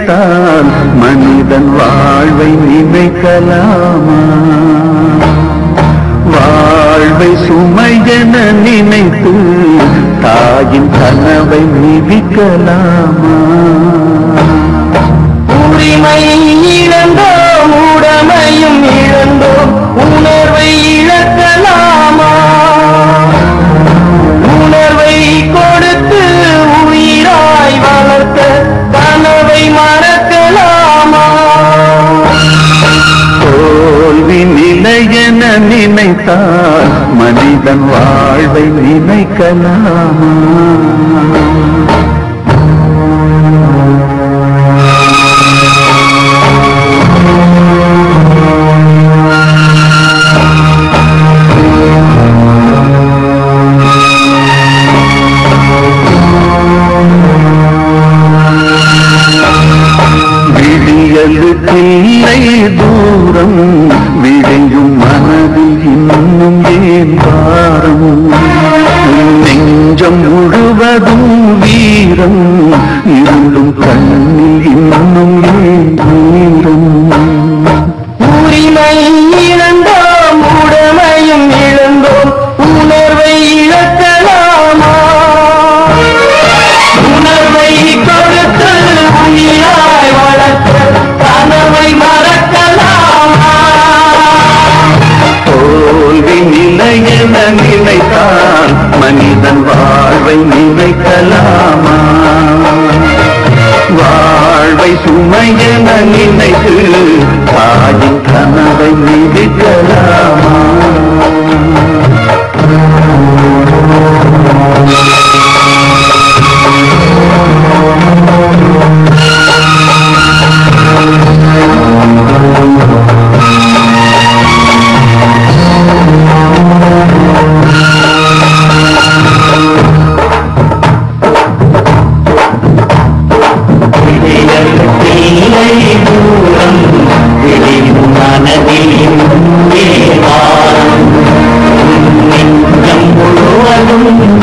நினைத்தால் மனிதன் வாழ்வை நினைக்கலாமா வாழ்வை சுமையென நினைத்து தாயின் கனவை மிதிக்கலாமா உரிமை இழந்தோம் உடமையும் இழந்தோம் உணர்வை இழக்கலாமா உணர்வை கொடுத்து உயிராய் வளர்த்த கனவை மறக்கலாமா தோல்வி நிலையென நினைத்தால் மனிதன் வாழ்வை நினைக்கலாமா விடியலுக்கில்லை தூரம் விடையும் மனதில் இன்னும் ஏன் பாரம் நெஞ்சம் முழுவதும் வீரம் இருளும் கண்ணில் இன்னும் ஏன் வீரம் உரிமை இழந்தோம் உடமையும் இழந்தோம் உணர்வை இழக்கலாமா உணர்வை கொடுத்து உயிராய் வளர்த்த கனவை மறக்கலாமா தோல்வி நிலையென நினைத்தால் மனிதன் வாழ்வை நினைக்கலாமா வாழ்வை சுமையென நினைத்து தாயின் கனவை மிதிக்கலாமா இல்லை தூரம் விழியும் மனதில் இங்கே வாரம் நெஞ்சம் முழுவதும்